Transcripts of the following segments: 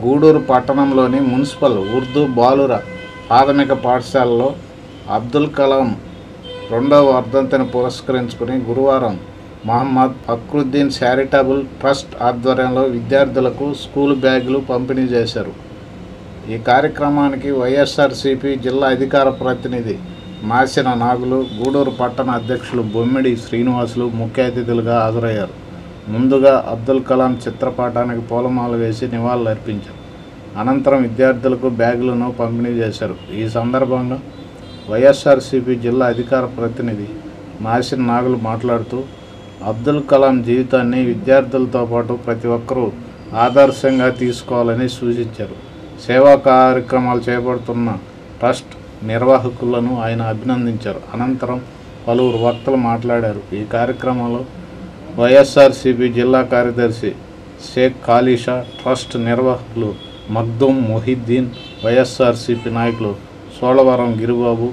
గూడూరు పట్టణంలోని మున్సిపల్ ఉర్దూ బాలుర ప్రాథమిక పాఠశాలలో అబ్దుల్ కలాం రెండవ వర్ధంతిని పురస్కరించుకుని గురువారం మహమ్మద్ ఫక్రుద్దీన్ చారిటబుల్ ట్రస్ట్ ఆధ్వర్యంలో విద్యార్థులకు స్కూల్ బ్యాగులు పంపిణీ చేశారు ఈ కార్యక్రమానికి వైఎస్ఆర్సీపీ జిల్లా అధికార ప్రతినిధి మాసిన నాగులు గూడూరు పట్టణ అధ్యక్షులు బొమ్మిడి శ్రీనివాసులు ముఖ్య అతిథులుగా హాజరయ్యారు ముందుగా అబ్దుల్ కలాం చిత్రపటానికి పూలమాల వేసి నివాళులర్పించారు అనంతరం విద్యార్థులకు బ్యాగులను పంపిణీ చేశారు ఈ సందర్భంగా వైఎస్ఆర్సీపీ జిల్లా అధికార ప్రతినిధి మాసిన నాగులు మాట్లాడుతూ అబ్దుల్ కలాం జీవితాన్ని విద్యార్థులతో పాటు ప్రతి ఒక్కరూ ఆదర్శంగా తీసుకోవాలని సూచించారు సేవా కార్యక్రమాలు చేపడుతున్న ట్రస్ట్ నిర్వాహకులను ఆయన అభినందించారు అనంతరం పలువురు వక్తలు మాట్లాడారు ఈ కార్యక్రమంలో వైఎస్ఆర్సీపీ జిల్లా కార్యదర్శి షేక్ ఖాలీషా ట్రస్ట్ నిర్వాహకులు మగ్దుమ్ మొహిద్దీన్ వైఎస్ఆర్సీపీ నాయకులు సోళవరం గిరిబాబు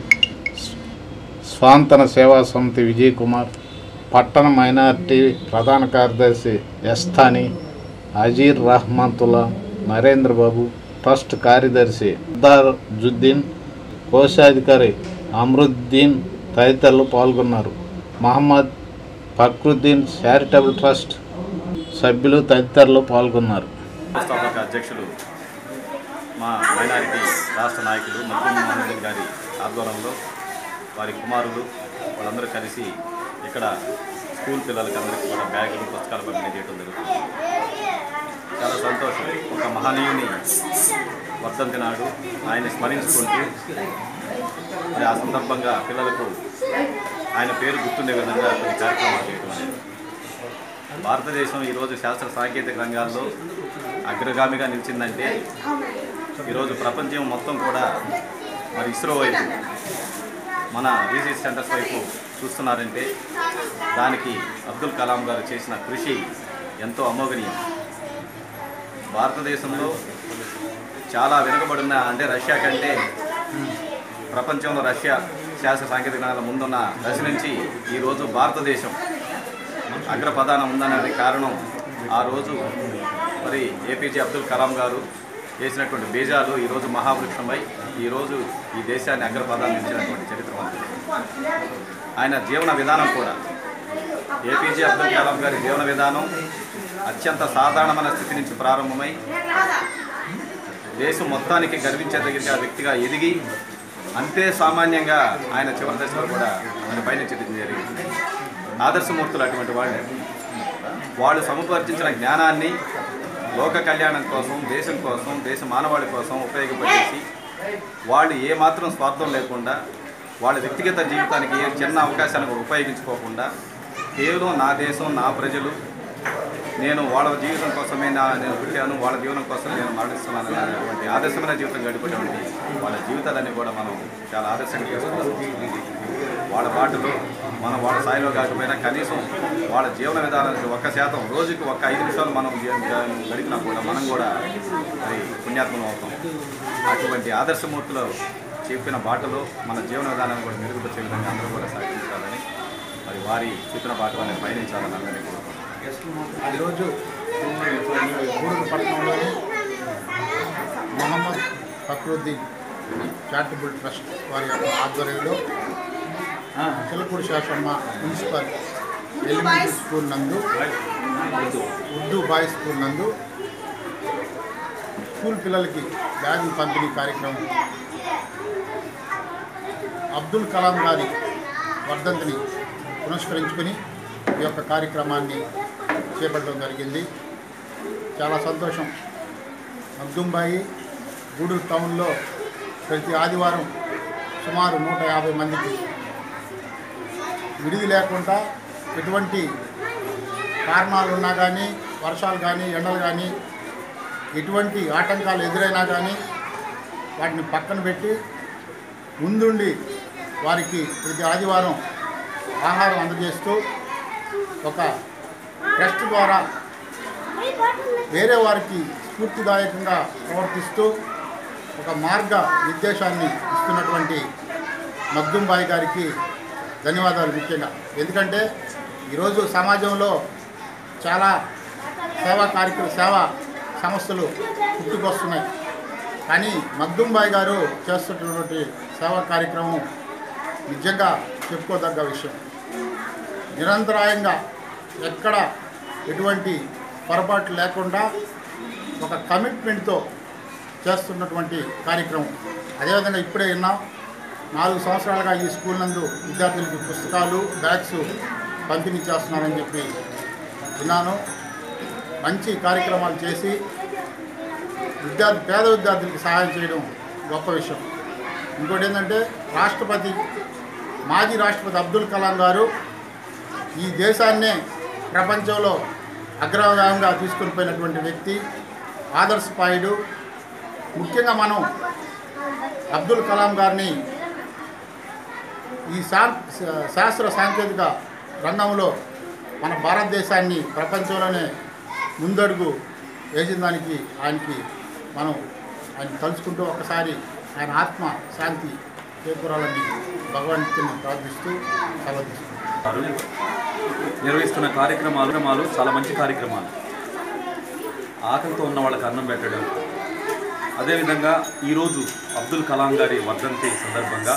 స్వాంతన సేవా సమితి విజయ్ కుమార్ పట్టణ మైనార్టీ ప్రధాన కార్యదర్శి ఎస్తాని అజీర్ రహమతుల్లా నరేంద్ర బాబు ట్రస్ట్ కార్యదర్శి జుద్దీన్ కోశాధికారి అమరుద్దీన్ తదితరులు పాల్గొన్నారు మహమ్మద్ ఫక్రుద్దీన్ చారిటబుల్ ట్రస్ట్ సభ్యులు తదితరులు పాల్గొన్నారు వ్యవస్థాపక అధ్యక్షులు మా మైనారిటీ రాష్ట్ర నాయకులు మద్దూరు మహమ్మద్ గారి ఆధ్వర్యంలో వారి కుమారులు వాళ్ళందరూ కలిసి ఇక్కడ స్కూల్ పిల్లలకి అందరికీ కూడా బ్యాగులు పుస్తకాలు పంపిణీ చేయడం జరుగుతుంది చాలా సంతోషం ఒక మహనీయుని వర్ధంతి నాడు ఆయన స్మరించుకుంటూ మరి ఆ సందర్భంగా పిల్లలకు ఆయన పేరు గుర్తుండే విధంగా కొన్ని కార్యక్రమాలు చేయడం అనేది భారతదేశం ఈరోజు శాస్త్ర సాంకేతిక రంగాల్లో అగ్రగామిగా నిలిచిందంటే ఈరోజు ప్రపంచం మొత్తం కూడా మరి ఇస్రో వైపు మన రీసెర్చ్ సెంటర్స్ వైపు చూస్తున్నారంటే దానికి అబ్దుల్ కలాం గారు చేసిన కృషి ఎంతో అమోఘనీయం భారతదేశంలో చాలా వెనుకబడిన అంటే రష్యా కంటే ప్రపంచంలో రష్యా శాస్త్ర సాంకేతిక రంగాల ముందున్న దశ నుంచి ఈరోజు భారతదేశం అగ్రపదానం ఉందనేది కారణం ఆ రోజు మరి ఏపీజే అబ్దుల్ కలాం గారు చేసినటువంటి బీజాలు ఈరోజు మహావృక్షమై ఈరోజు ఈ దేశాన్ని అగ్రపదాన్ని ఇచ్చినటువంటి చరిత్ర మనది. ఆయన జీవన విధానం కూడా ఏపీజే అబ్దుల్ కలాం గారి జీవన విధానం అత్యంత సాధారణమైన స్థితి నుంచి ప్రారంభమై దేశం మొత్తానికి గర్వించదగిన వ్యక్తిగా ఎదిగి అంతే సామాన్యంగా ఆయన చివరి దశలో కూడా ఆయన పయనించడం జరిగింది ఆదర్శమూర్తులు అటువంటి వాళ్ళు వాళ్ళు సముపార్జించిన జ్ఞానాన్ని లోక కళ్యాణం కోసం దేశం కోసం దేశ మానవాళి కోసం ఉపయోగపడేసి వాళ్ళు ఏమాత్రం స్వార్థం లేకుండా వాళ్ళ వ్యక్తిగత జీవితానికి ఏ చిన్న అవకాశాన్ని కూడా ఉపయోగించుకోకుండా కేవలం నా దేశం నా ప్రజలు నేను వాళ్ళ జీవితం కోసమే నా నేను పుట్టాను వాళ్ళ జీవనం కోసం నేను మరణిస్తున్నాను అనేటువంటి ఆదర్శమైన జీవితం గడిపేటువంటి వాళ్ళ జీవితాలన్నీ కూడా మనం చాలా ఆదర్శంగా తీసుకోవాలి వాళ్ళ బాటలో మనం వాళ్ళ స్థాయిలో కాకపోయినా కనీసం వాళ్ళ జీవన విధానానికి ఒక్క శాతం రోజుకి ఒక్క ఐదు నిమిషాలు మనం జీ- జీ- గడిపినా కూడా మనం కూడా మరి పుణ్యాత్మం అవుతాం అటువంటి ఆదర్శమూర్తులు చెప్పిన బాటలో మన జీవన విధానాన్ని కూడా మెరుగుపరిచే విధంగా అందరూ కూడా సహకరించాలని మరి వారి చెప్పిన బాటలోనే పయనించాలని అందరినీ కోరుకుంటున్నాను ఈరోజు గూడూరు పట్టణంలోని మొహమ్మద్ ఫక్రుద్దీన్ చారిటబుల్ ట్రస్ట్ వారి యొక్క ఆధ్వర్యంలో Chilakuru Sasamma municipal elementary school నందు ఉర్దూ బాయ్స్ స్కూల్ నందు స్కూల్ పిల్లలకి బ్యాగులు పంపిణీ కార్యక్రమం అబ్దుల్ కలాం గారి వర్ధంతిని పురస్కరించుకుని ఈ యొక్క కార్యక్రమాన్ని చేపట్టడం జరిగింది చాలా సంతోషం మగ్దుంబాయి గూడూరు టౌన్లో ప్రతి ఆదివారం సుమారు నూట యాభై మందికి విడిది లేకుండా ఎటువంటి కారణాలు ఉన్నా కానీ వర్షాలు కానీ ఎండలు కానీ ఎటువంటి ఆటంకాలు ఎదురైనా కానీ వాటిని పక్కన పెట్టి ముందుండి వారికి ప్రతి ఆదివారం ఆహారం అందజేస్తూ ఒక ట్రస్ట్ ద్వారా వేరే వారికి స్ఫూర్తిదాయకంగా ప్రవర్తిస్తూ ఒక మార్గ నిర్దేశాన్ని ఇస్తున్నటువంటి మగ్దుంబాయి గారికి ధన్యవాదాలు ముఖ్యంగా ఎందుకంటే ఈరోజు సమాజంలో చాలా సేవా కార్యక్రమ సేవ సమస్యలు పుట్టుకొస్తున్నాయి కానీ మగ్దుంబాయి గారు చేస్తున్నటువంటి సేవా కార్యక్రమం నిజంగా చెప్పుకోదగ్గ విషయం నిరంతరాయంగా ఎక్కడ ఎటువంటి పొరపాటు లేకుండా ఒక కమిట్మెంట్తో చేస్తున్నటువంటి కార్యక్రమం అదేవిధంగా ఇప్పుడే విన్నాం నాలుగు సంవత్సరాలుగా ఈ స్కూల్ నందు విద్యార్థులకి పుస్తకాలు బ్యాగ్స్ పంపిణీ చేస్తున్నారని చెప్పి విన్నాను మంచి కార్యక్రమాలు చేసి విద్యార్థి పేద విద్యార్థులకి సహాయం చేయడం గొప్ప విషయం ఇంకోటి ఏంటంటే రాష్ట్రపతి మాజీ రాష్ట్రపతి అబ్దుల్ కలాం గారు ఈ దేశాన్నే ప్రపంచంలో అగ్రగామంగా తీసుకొని పోయినటువంటి వ్యక్తి ఆదర్శపాయుడు ముఖ్యంగా మనం అబ్దుల్ కలాం గారిని ఈ శా శాస్త్ర సాంకేతిక రంగంలో మన భారతదేశాన్ని ప్రపంచంలోనే ముందడుగు వేసిన దానికి ఆయనకి మనం ఆయన తలుచుకుంటూ ఒకసారి ఆయన ఆత్మ శాంతి చేకూరాలని భగవంతుని ప్రార్థిస్తూ సెలవు తీసుకుంటాం వారు నిర్వహిస్తున్న కార్యక్రమాలు క్రమాలు చాలా మంచి కార్యక్రమాలు ఆకలితో ఉన్న వాళ్ళకి అన్నం పెట్టడం అదేవిధంగా ఈరోజు అబ్దుల్ కలాం గారి వర్ధంతి సందర్భంగా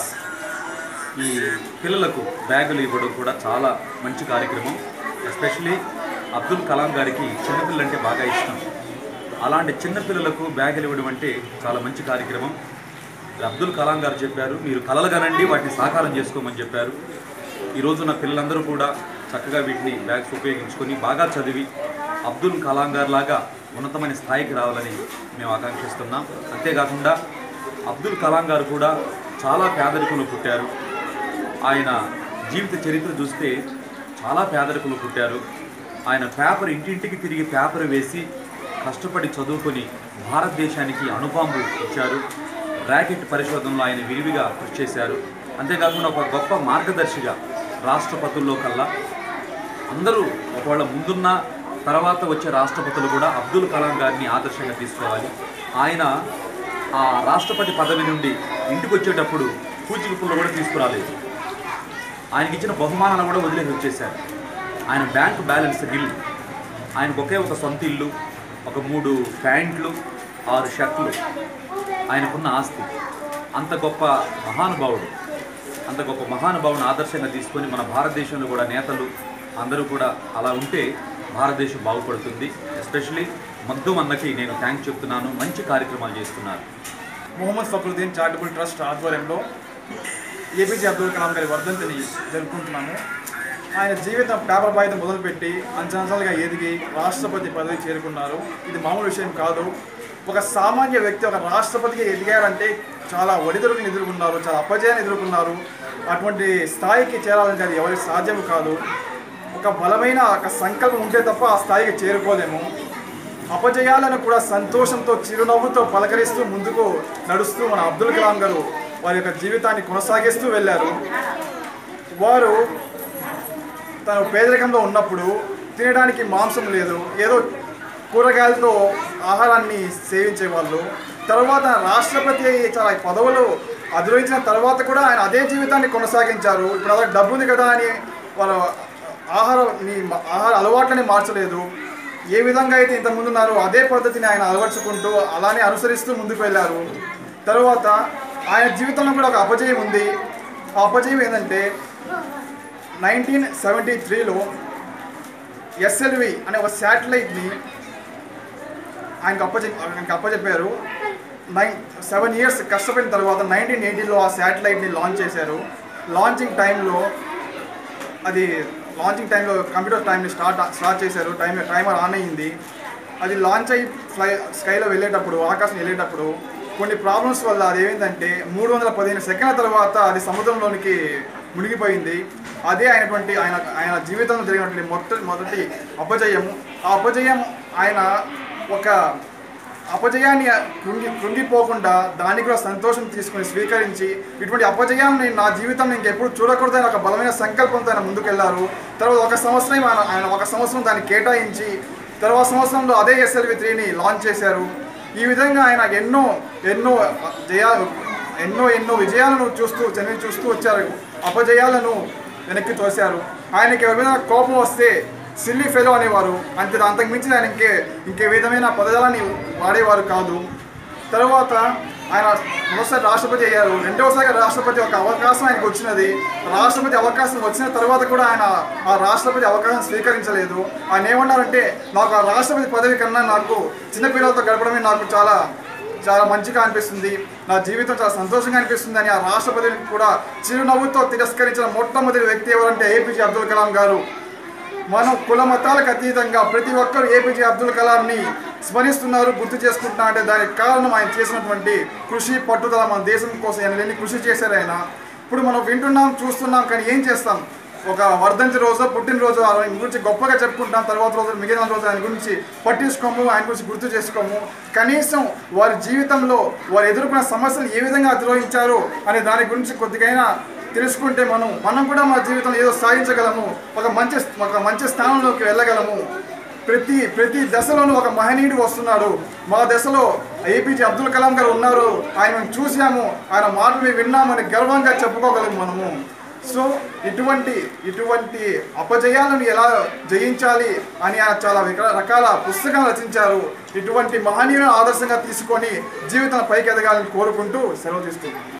ఈ పిల్లలకు బ్యాగులు ఇవ్వడం కూడా చాలా మంచి కార్యక్రమం ఎస్పెషలీ అబ్దుల్ కలాం గారికి చిన్నపిల్లలంటే బాగా ఇష్టం అలాంటి చిన్నపిల్లలకు బ్యాగులు ఇవ్వడం అంటే చాలా మంచి కార్యక్రమం అబ్దుల్ కలాం గారు చెప్పారు మీరు కలలు కనండి వాటిని సాకారం చేసుకోమని చెప్పారు ఈ రోజున పిల్లలందరూ కూడా చక్కగా వీటిని బ్యాగ్స్ ఉపయోగించుకొని బాగా చదివి అబ్దుల్ కలాం గారు లాగా ఉన్నతమైన స్థాయికి రావాలని మేము ఆకాంక్షిస్తున్నాం అంతేకాకుండా అబ్దుల్ కలాం గారు కూడా చాలా పేదరికంలో పుట్టారు ఆయన జీవిత చరిత్ర చూస్తే చాలా పేదరికంలో పుట్టారు ఆయన పేపర్ ఇంటింటికి తిరిగి పేపర్ వేసి కష్టపడి చదువుకొని భారతదేశానికి అణుబాంబు ఇచ్చారు ర్యాకెట్ పరిశోధనలో ఆయన విరివిగా కృషి చేశారు అంతేకాకుండా ఒక గొప్ప మార్గదర్శిగా రాష్ట్రపతుల్లో కల్లా అందరూ ఒకవేళ ముందున్న తర్వాత వచ్చే రాష్ట్రపతులు కూడా అబ్దుల్ కలాం గారిని ఆదర్శంగా తీసుకోవాలి ఆయన ఆ రాష్ట్రపతి పదవి నుండి ఇంటికి వచ్చేటప్పుడు పూచిక పుల్ల కూడా తీసుకురాలేదు ఆయనకి ఇచ్చిన బహుమానాలు కూడా వదిలేసి వచ్చేశారు ఆయన బ్యాంక్ బ్యాలెన్స్ గిల్ ఆయనకు ఒకే ఒక సొంత ఇల్లు ఒక మూడు ప్యాంట్లు ఆరు షర్ట్లు ఆయనకున్న ఆస్తి అంత గొప్ప మహానుభావుడు అంత గొప్ప మహానుభావుని ఆదర్శంగా తీసుకొని మన భారతదేశంలో కూడా నేతలు అందరూ కూడా అలా ఉంటే భారతదేశం బాగుపడుతుంది ఎస్పెషలీ మద్దు అన్నకి నేను థ్యాంక్స్ చెప్తున్నాను మంచి కార్యక్రమాలు చేస్తున్నారు మొహమ్మద్ ఫక్రుద్దీన్ చారిటబుల్ ట్రస్ట్ ఆధ్వర్యంలో ఏపీజే అబ్దుల్ కలాం గారి వర్ధంతిని జరుపుకుంటున్నాము ఆయన జీవితం పేపర్ బాధ్యత మొదలుపెట్టి అంచనాలుగా ఎదిగి రాష్ట్రపతి పదవి చేరుకున్నారు ఇది మామూలు విషయం కాదు ఒక సామాన్య వ్యక్తి ఒక రాష్ట్రపతికి ఎదిగారంటే చాలా ఒడిదుడుకుని ఎదుర్కొన్నారు చాలా అపజయాన్ని ఎదుర్కొన్నారు అటువంటి స్థాయికి చేరాలంటే అది ఎవరికి సాధ్యం కాదు ఒక బలమైన ఒక సంకల్పం ఉంటే తప్ప ఆ స్థాయికి చేరుకోలేము అపజయాలను కూడా సంతోషంతో చిరునవ్వుతో పలకరిస్తూ ముందుకు నడుస్తూ మన అబ్దుల్ కలాం గారు వారి యొక్క జీవితాన్ని కొనసాగిస్తూ వెళ్ళారు వారు తను పేదరికంలో ఉన్నప్పుడు తినడానికి మాంసం లేదు ఏదో కూరగాయలతో ఆహారాన్ని సేవించేవాళ్ళు తర్వాత రాష్ట్రపతి అయ్యి చాలా పదవులు అధిరోహించిన తర్వాత కూడా ఆయన అదే జీవితాన్ని కొనసాగించారు ఇప్పుడు అలా డబ్బు ఉంది కదా అని వాళ్ళ ఆహారాన్ని ఆహార అలవాట్లని మార్చలేదు ఏ విధంగా అయితే ఇంతకుముందు ఉన్నారో అదే పద్ధతిని ఆయన అలవర్చుకుంటూ అలానే అనుసరిస్తూ ముందుకు వెళ్ళారు తర్వాత ఆయన జీవితంలో కూడా ఒక అపజయం ఉంది ఆ అపజయం ఏంటంటే నైన్టీన్ సెవెంటీ త్రీలో ఎస్ఎల్వి అనే ఒక శాటిలైట్ని ఆయనకు అప్పచె ఆయనకు అప్పచెప్పారు నైన్ సెవెన్ ఇయర్స్ కష్టపడిన తర్వాత నైన్టీన్ ఎయిటీలో ఆ శాటిలైట్ని లాంచ్ చేశారు లాంచింగ్ టైంలో అది లాంచింగ్ టైంలో కంప్యూటర్ టైంని స్టార్ట్ స్టార్ట్ చేశారు టైం టైమర్ ఆన్ అయ్యింది అది లాంచ్ అయ్యి ఫ్లై స్కైలో వెళ్ళేటప్పుడు ఆకాశం వెళ్ళేటప్పుడు కొన్ని ప్రాబ్లమ్స్ వల్ల అది ఏమైందంటే మూడు వందల పదిహేను సెకండ్ల తర్వాత అది సముద్రంలోనికి మునిగిపోయింది అదే అయినటువంటి ఆయన ఆయన జీవితంలో జరిగినటువంటి మొట్ట మొదటి అపజయం ఆ అపజయం ఆయన ఒక అపజయాన్ని కృంగి కృంగిపోకుండా దాన్ని కూడా సంతోషం తీసుకొని స్వీకరించి ఇటువంటి అపజయాన్ని నా జీవితం ఇంకెప్పుడు చూడకూడదని ఒక బలమైన సంకల్పంతో ఆయన ముందుకెళ్లారు తర్వాత ఒక సంవత్సరం ఆయన ఆయన ఒక సంవత్సరం దాన్ని కేటాయించి తర్వాత సంవత్సరంలో అదే ఎస్ఎల్వి త్రీని లాంచ్ చేశారు ఈ విధంగా ఆయన ఎన్నో ఎన్నో జయా ఎన్నో ఎన్నో విజయాలను చూస్తూ చదివి చూస్తూ వచ్చారు అపజయాలను వెనక్కి తోశారు ఆయనకి ఎవరి మీద కోపం వస్తే సిల్లీ ఫెలో అనేవారు అంతే అంతకు మించి ఆయన ఇంకే ఇంకే విధమైన పదజాలాన్ని వాడేవారు కాదు తర్వాత ఆయన మొదటిసారి రాష్ట్రపతి అయ్యారు రెండవసారి రాష్ట్రపతి ఒక అవకాశం ఆయనకు వచ్చినది రాష్ట్రపతి అవకాశం వచ్చిన తర్వాత కూడా ఆయన ఆ రాష్ట్రపతి అవకాశం స్వీకరించలేదు ఆయన ఏమన్నారంటే నాకు ఆ రాష్ట్రపతి పదవి కన్నా నాకు చిన్నపిల్లలతో గడపడమే నాకు చాలా చాలా మంచిగా అనిపిస్తుంది నా జీవితం చాలా సంతోషంగా అనిపిస్తుంది అని ఆ రాష్ట్రపతిని కూడా చిరునవ్వుతో తిరస్కరించిన మొట్టమొదటి వ్యక్తి ఎవరంటే ఏపీజే అబ్దుల్ కలాం గారు మనం కుల మతాలకు అతీతంగా ప్రతి ఒక్కరు ఏపీజే అబ్దుల్ కలాంని స్మరిస్తున్నారు గుర్తు చేసుకుంటున్నారు అంటే దానికి కారణం ఆయన చేసినటువంటి కృషి పట్టుదల మన దేశం కోసం ఆయన ఎన్ని కృషి చేశారు ఆయన ఇప్పుడు మనం వింటున్నాం చూస్తున్నాం కానీ ఏం చేస్తాం ఒక వర్ధంతి రోజు పుట్టినరోజు ఆయన గురించి గొప్పగా చెప్పుకుంటాం తర్వాత రోజు మిగిలిన రోజు ఆయన గురించి పట్టించుకోము ఆయన గురించి గుర్తు చేసుకోము కనీసం వారి జీవితంలో వారు ఎదుర్కొన్న సమస్యలు ఏ విధంగా అధిరోహించారు అనే దాని గురించి కొద్దిగైనా తెలుసుకుంటే మనం మనం కూడా మన జీవితంలో ఏదో సాధించగలము ఒక మంచి ఒక మంచి స్థానంలోకి వెళ్ళగలము ప్రతి ప్రతి దశలోనూ ఒక మహనీయుడు వస్తున్నాడు మా దశలో ఏపీజే అబ్దుల్ కలాం గారు ఉన్నారు ఆయన మేము చూసాము ఆయన మాటలు మేము విన్నామని గర్వంగా చెప్పుకోగలము మనము సో ఇటువంటి ఇటువంటి అపజయాలను ఎలా జయించాలి అని ఆయన చాలా విక- రకాల పుస్తకాలు రచించారు ఇటువంటి మహనీయులను ఆదర్శంగా తీసుకొని జీవితం పైకి ఎదగాలని కోరుకుంటూ సెలవు తీసుకుంటున్నాను